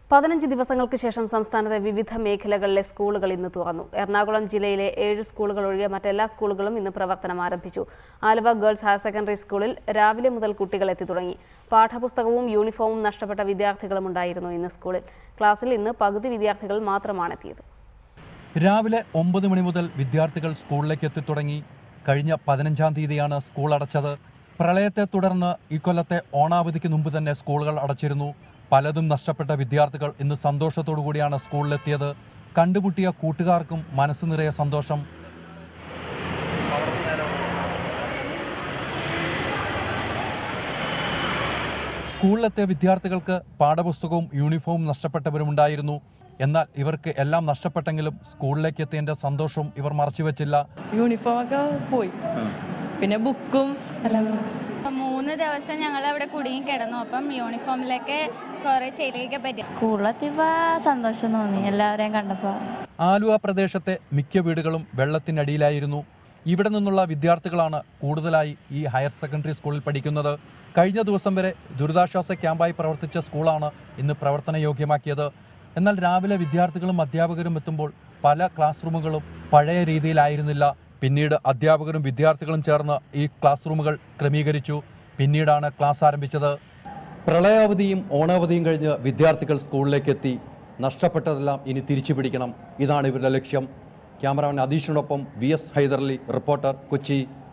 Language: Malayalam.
പതിനഞ്ച് ദിവസങ്ങൾക്ക് ശേഷം സംസ്ഥാനത്തെ വിവിധ മേഖലകളിലെ സ്കൂളുകൾ ഇന്ന് തുറന്നു എറണാകുളം ജില്ലയിലെ ഏഴ് സ്കൂളുകൾ ഒഴികെ മറ്റെല്ലാ സ്കൂളുകളും ഇന്ന് പ്രവർത്തനം ആരംഭിച്ചു ആലുവ ഗേൾസ് ഹയർ സെക്കൻഡറി സ്കൂളിൽ രാവിലെ മുതൽ കുട്ടികൾ എത്തി തുടങ്ങി പാഠപുസ്തകവും യൂണിഫോമും നഷ്ടപ്പെട്ട വിദ്യാർത്ഥികളും ഉണ്ടായിരുന്നു ഇന്ന് സ്കൂളിൽ ക്ലാസ്സിൽ ഇന്ന് പകുതി വിദ്യാർത്ഥികൾ മാത്രമാണ് എത്തിയത് രാവിലെ ഒമ്പത് മണി മുതൽ വിദ്യാർത്ഥികൾ സ്കൂളിലേക്ക് എത്തിത്തുടങ്ങി കഴിഞ്ഞ പതിനഞ്ചാം തീയതിയാണ് സ്കൂൾ അടച്ചത് പ്രളയത്തെ തുടർന്ന് ഇക്കൊല്ലത്തെ ഓണാവധിക്ക് മുമ്പ് തന്നെ സ്കൂളുകൾ അടച്ചിരുന്നു പലതും നഷ്ടപ്പെട്ട വിദ്യാർത്ഥികൾ ഇന്ന് സന്തോഷത്തോടു കൂടിയാണ് സ്കൂളിലെത്തിയത് കണ്ടുമുട്ടിയ കൂട്ടുകാർക്കും മനസ്സ് നിറയെ സന്തോഷം സ്കൂളിലെത്തിയ വിദ്യാർത്ഥികൾക്ക് പാഠപുസ്തകവും യൂണിഫോമും നഷ്ടപ്പെട്ടവരുമുണ്ടായിരുന്നു എന്നാൽ ഇവർക്ക് എല്ലാം നഷ്ടപ്പെട്ടെങ്കിലും സ്കൂളിലേക്ക് എത്തിയതിന്റെ സന്തോഷവും ഇവർ മറച്ചുവെച്ചില്ല യൂണിഫോം ഒക്കെ പോയി പിന്നെ ബുക്കും എല്ലാം പോയി. മൂന്ന് ദിവസം ഞങ്ങൾ അവിടെ കുടുങ്ങി കിടന്നു അപ്പം യൂണിഫോമിലൊക്കെ കുറെ ചെളിയൊക്കെ പറ്റി സ്കൂളിലെത്തിയപ്പോൾ സന്തോഷം തോന്നി എല്ലാവരെയും കണ്ടപ്പോൾ ആലുവ പ്രദേശത്തെ മിക്ക വീടുകളും വെള്ളത്തിനടിയിലായിരുന്നു ഇവിടെ നിന്നുള്ള വിദ്യാർത്ഥികളാണ് കൂടുതലായി ഈ ഹയർ സെക്കൻഡറി സ്കൂളിൽ പഠിക്കുന്നത് കഴിഞ്ഞ ദിവസം വരെ ദുരിതാശ്വാസ ക്യാമ്പായി പ്രവർത്തിച്ച സ്കൂളാണ് ഇന്ന് പ്രവർത്തനയോഗ്യമാക്കിയത് എന്നാൽ രാവിലെ വിദ്യാർത്ഥികളും അധ്യാപകരും എത്തുമ്പോൾ പല ക്ലാസ് റൂമുകളും പഴയ രീതിയിലായിരുന്നില്ല പിന്നീട് അധ്യാപകരും വിദ്യാർത്ഥികളും ചേർന്ന് ഈ ക്ലാസ് റൂമുകൾ ക്രമീകരിച്ചു പിന്നീടാണ് ക്ലാസ് ആരംഭിച്ചത് പ്രളയാവധിയും ഓണാവധിയും കഴിഞ്ഞ് വിദ്യാർത്ഥികൾ സ്കൂളിലേക്ക് എത്തി നഷ്ടപ്പെട്ടതെല്ലാം ഇനി തിരിച്ചു പിടിക്കണം ഇതാണ് ഇവരുടെ ലക്ഷ്യം ക്യാമറാമാൻ അധീഷിനൊപ്പം V S Haiderali reporter Kochi